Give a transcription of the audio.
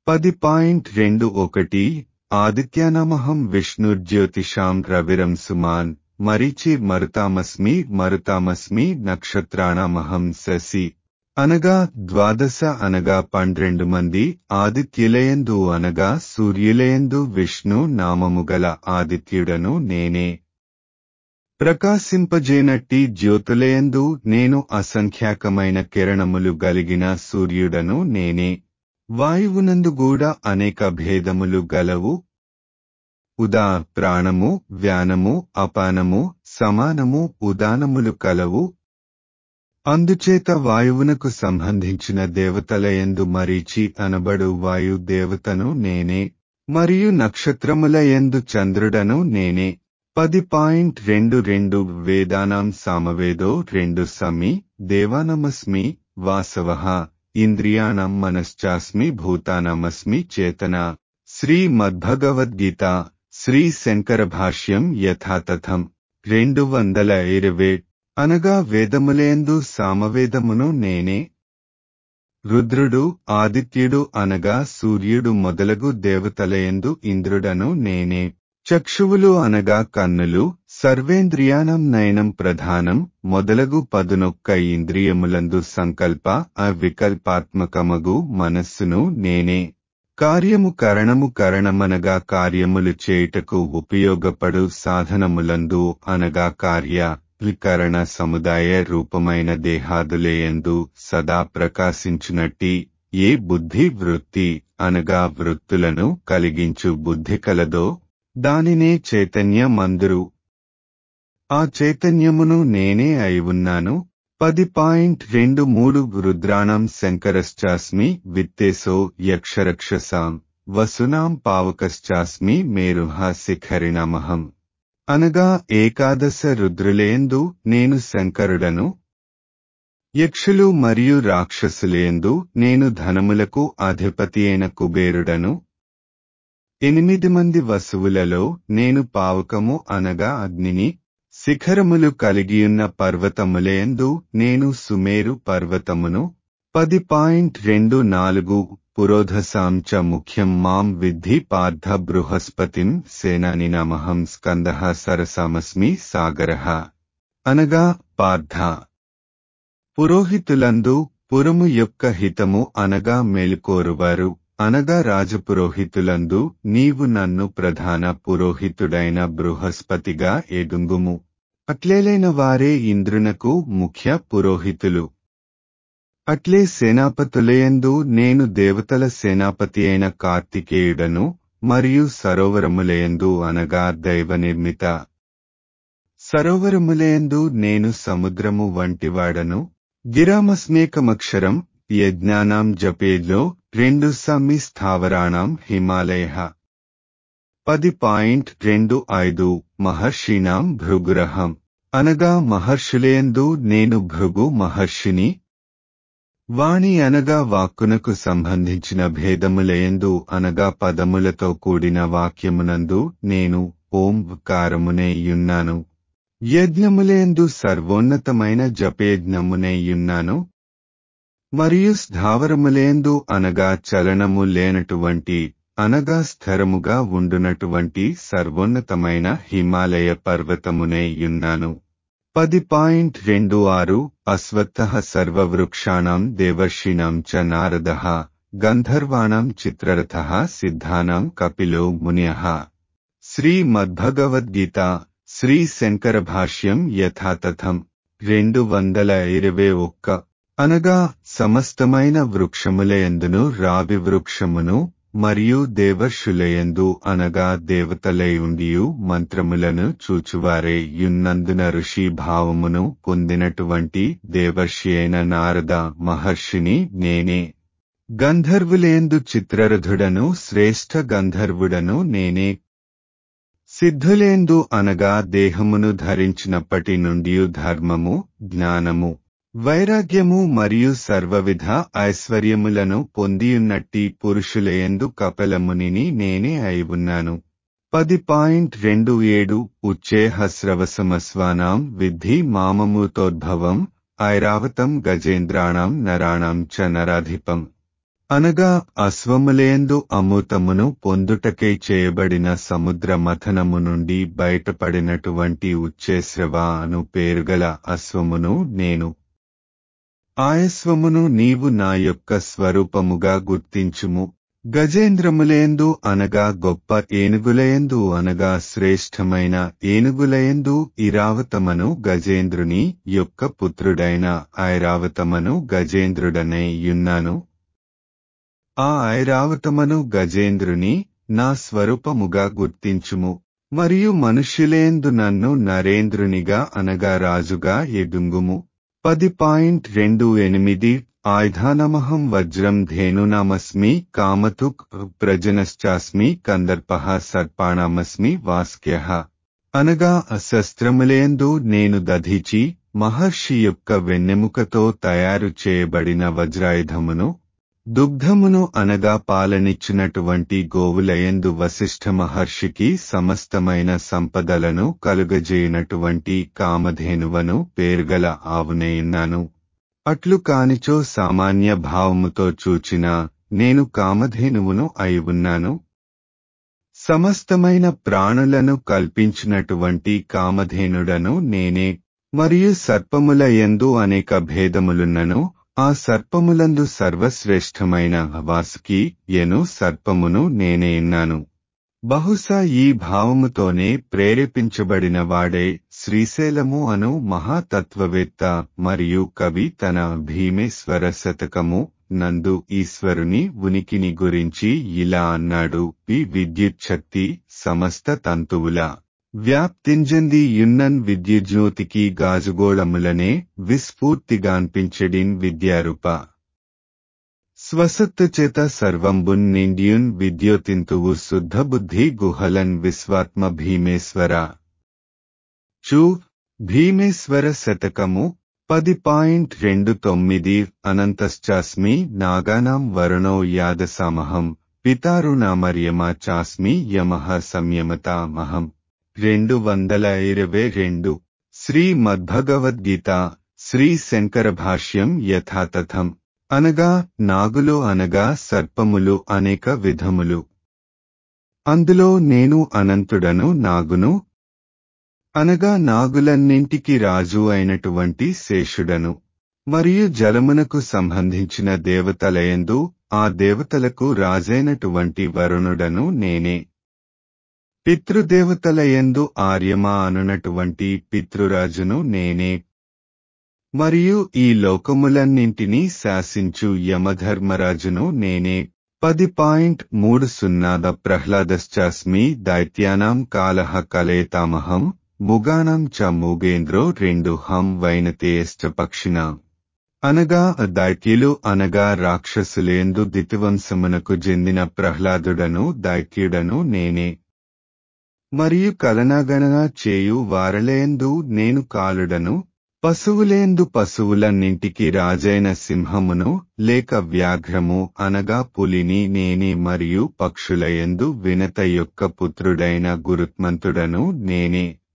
పది పాయింట్ రెండు ఒకటి ఆదిత్యానమహం విష్ణుర్జ్యోతిషాం రవిరం సుమాన్ మరీచి మరుతామస్మి మరుతామస్మి నక్షత్రాణమహం శశి అనగా ద్వాదశ అనగా పన్నెండు మంది ఆదిత్యులయందు అనగా సూర్యులయందు విష్ణు నామము గల ఆదిత్యుడను నేనే ప్రకాశింపజేనట్టి జ్యోతులయందు నేను అసంఖ్యాకమైన కిరణములు గలిగిన సూర్యుడను నేనే వాయువునందు కూడా అనేక భేదములు గలవు ఉదా ప్రాణము వ్యానము అపానము సమానము ఉదానములు కలవు అందుచేత వాయువునకు సంబంధించిన దేవతలయందు మరీచి అనబడు వాయు దేవతను నేనే మరియు నక్షత్రముల యందు చంద్రుడను నేనే పది పాయింట్ రెండు రెండు వేదానాం సామవేదో రెండు సమి దేవానమస్మి వాసవః ఇంద్రియాణం మనశ్చాస్మి భూతానమస్మి చేతన శ్రీ మద్భగవద్గీత శ్రీ శంకర భాష్యం యథాతథం రెండు వందల ఇరవై అనగా వేదములేందు సామవేదమును నేనే రుద్రుడు ఆదిత్యుడు అనగా సూర్యుడు మొదలగు దేవతలయందు ఇంద్రుడను నేనే చక్షువులు అనగా కన్నులు సర్వేంద్రియానం నయనం ప్రధానం మొదలగు పదునొక్క ఇంద్రియములందు సంకల్ప అవికల్పాత్మకమగు మనస్సును నేనే కార్యము కరణము కరణమనగా కార్యములు చేయుటకు ఉపయోగపడు సాధనములందు అనగా కార్య వికరణ సముదాయ రూపమైన దేహాదులేయందు సదా ప్రకాశించునట్టి ఏ బుద్ధి వృత్తి అనగా వృత్తులను కలిగించు బుద్ధి కలదో దానినే చైతన్య మందురు ఆ చైతన్యమును నేనే అయి ఉన్నాను పది పాయింట్ రెండు మూడు రుద్రాణం శంకరశ్చాస్మి విత్తేసో యక్షరక్షసాం వసునాం పావకశ్చాస్మి మేరుహ శిఖరిణమహం అనగా ఏకాదశ రుద్రులేందు నేను శంకరుడను యక్షులు మరియు రాక్షసులేందు నేను ధనములకు అధిపతి అయిన కుబేరుడను ఎనిమిది మంది వసువులలో నేను పావకము అనగా అగ్నిని శిఖరములు కలిగియున్న పర్వతములేందు నేను సుమేరు పర్వతమును పది పాయింట్ రెండు నాలుగు పురోధసాం చ ముఖ్యం మాం విద్ధి పార్థ బృహస్పతిం సేనానినమహం స్కంద సరసామస్మి సాగర అనగా పార్థ పురోహితులందు పురము యొక్క హితము అనగా మేలుకోరువారు అనగా రాజపురోహితులందు నీవు నన్ను ప్రధాన పురోహితుడైన బృహస్పతిగా ఎదుంగుము అట్లేలైన వారే ఇంద్రునకు ముఖ్య పురోహితులు అట్లే సేనాపతులయందు నేను దేవతల సేనాపతి అయిన కార్తికేయుడను మరియు సరోవరములయందు అనగా దైవ నిర్మిత సరోవరములయందు నేను సముద్రము వంటివాడను గిరామస్మేకమక్షరం యజ్ఞానాం జపేలో రెండు సమ్మి స్థావరాణం హిమాలయ పది పాయింట్ రెండు ఐదు మహర్షిణాం భృగురహం అనగా మహర్షులేందు నేను భృగు మహర్షిని వాణి అనగా వాక్కునకు సంబంధించిన భేదములయందు అనగా పదములతో కూడిన వాక్యమునందు నేను ఓం కారమునేయున్నాను యజ్ఞములేందు సర్వోన్నతమైన జపయజ్ఞమునేయున్నాను మరియు స్థావరములేందు అనగా చలనము లేనటువంటి అనగా స్థిరముగా ఉండునటువంటి సర్వోన్నతమైన హిమాలయ పర్వతమునే యున్నాను పది పాయింట్ రెండు ఆరు అశ్వత్థ సర్వవృక్షాణం దేవర్షిణం చ నారద గంధర్వాణం చిత్రరథ సిద్ధానాం కపిలో మునియ శ్రీమద్భగవద్గీత శ్రీ శంకర భాష్యం యథాతథం రెండు వందల ఇరవై ఒక్క అనగా సమస్తమైన వృక్షములయందును రావి వృక్షమును మరియు దేవర్షులయందు అనగా దేవతలయుండియు మంత్రములను చూచువారే యున్నందున ఋషి భావమును పొందినటువంటి దేవర్షి అయిన నారద మహర్షిని నేనే గంధర్వులేందు చిత్రరథుడను శ్రేష్ఠ గంధర్వుడను నేనే సిద్ధులేందు అనగా దేహమును ధరించినప్పటి నుండి ధర్మము జ్ఞానము వైరాగ్యము మరియు సర్వవిధ ఐశ్వర్యములను పొందియున్నట్టి పురుషులయందు కపలమునిని నేనే అయి ఉన్నాను పది పాయింట్ రెండు ఏడు ఉచ్చేహస్రవసమస్వానాం విద్ధి మామమూతోద్భవం ఐరావతం గజేంద్రాణం నరాణం చ నరాధిపం అనగా అశ్వములేందు అమృతమును పొందుటకై చేయబడిన సముద్ర మథనము నుండి బయటపడినటువంటి ఉచ్చేశ్రవ అను పేరుగల అశ్వమును నేను ఆయస్వమును నీవు నా యొక్క స్వరూపముగా గుర్తించుము గజేంద్రములేందు అనగా గొప్ప ఏనుగులయందు అనగా శ్రేష్టమైన ఏనుగులయందు ఇరావతమను గజేంద్రుని యొక్క పుత్రుడైన ఐరావతమను గజేంద్రుడనై యున్నాను ఆ ఐరావతమను గజేంద్రుని నా స్వరూపముగా గుర్తించుము మరియు మనుష్యులేందు నన్ను నరేంద్రునిగా అనగా రాజుగా ఎదుంగుము పది పాయింట్ రెండు ఎనిమిది ఆయుధానమహం వజ్రం ధేనునామస్మి కామతుక్ ప్రజనశ్చాస్మి కందర్ప సర్పాణమస్మి వాస్క్య అనగా శస్త్రములేందు నేను దధిచి మహర్షి యొక్క వెన్నెముకతో తయారు చేయబడిన వజ్రాయుధమును దుగ్ధమును అనగా పాలనిచ్చినటువంటి గోవులయందు వశిష్ఠ మహర్షికి సమస్తమైన సంపదలను కలుగజేయునటువంటి కామధేనువను పేరుగల ఆవునేయున్నాను అట్లు కానిచో సామాన్య భావముతో చూచిన నేను కామధేనువును అయి ఉన్నాను సమస్తమైన ప్రాణులను కల్పించినటువంటి కామధేనుడను నేనే మరియు సర్పముల యందు అనేక భేదములున్నను ఆ సర్పములందు సర్వశ్రేష్టమైన వాసుకి ఎను సర్పమును నేనే ఉన్నాను బహుశా ఈ భావముతోనే ప్రేరేపించబడిన వాడే శ్రీశైలము అను మహాతత్వవేత్త మరియు కవి తన భీమేశ్వర శతకము నందు ఈశ్వరుని ఉనికిని గురించి ఇలా అన్నాడు ఈ విద్యుత్ శక్తి సమస్త తంతువుల వ్యాప్తింజంది యున్నన్ విద్యుజ్యోతికి గాజుగోళములనే విస్ఫూర్తిగాన్పించెడిన్ విద్యారూప స్వసత్తు చేత సర్వంబున్ నిండియున్ విద్యోతింతువు శుద్ధబుద్ధి గుహలన్ విశ్వాత్మ భీమేశ్వర చూ భీమేశ్వర శతకము పది పాయింట్ రెండు తొమ్మిది అనంతశ్చాస్మి నాగానాం వరుణో యాదసామహం పితారుణామర్యమా చాస్మి యమః సంయమతామహం రెండు వందల ఇరవై రెండు శ్రీ మద్భగవద్గీత శ్రీ శంకర భాష్యం యథాతథం అనగా నాగులు అనగా సర్పములు అనేక విధములు అందులో నేను అనంతుడను నాగును అనగా నాగులన్నింటికి రాజు అయినటువంటి శేషుడను మరియు జలమునకు సంబంధించిన దేవతలయందు ఆ దేవతలకు రాజైనటువంటి వరుణుడను నేనే పితృదేవతలయందు ఆర్యమా అనునటువంటి పితృరాజును నేనే మరియు ఈ లోకములన్నింటినీ శాసించు యమధర్మరాజును నేనే పది పాయింట్ మూడు సున్నాద ప్రహ్లాదశ్చాస్మి దైత్యానాం కాలహ కలయతామహం ముగానం చ మూగేంద్రో రెండు హం వైనతేయశ్చ పక్షినాం అనగా దైత్యులు అనగా రాక్షసులేందు దితివంశమునకు చెందిన ప్రహ్లాదుడను దైత్యుడను నేనే మరియు కలనాగణన చేయు వారలేందు నేను కాలుడను పశువులేందు పశువులన్నింటికి రాజైన సింహమును లేక వ్యాఘ్రము అనగా పులిని నేనే మరియు పక్షులయందు వినత యొక్క పుత్రుడైన గురుత్మంతుడను నేనే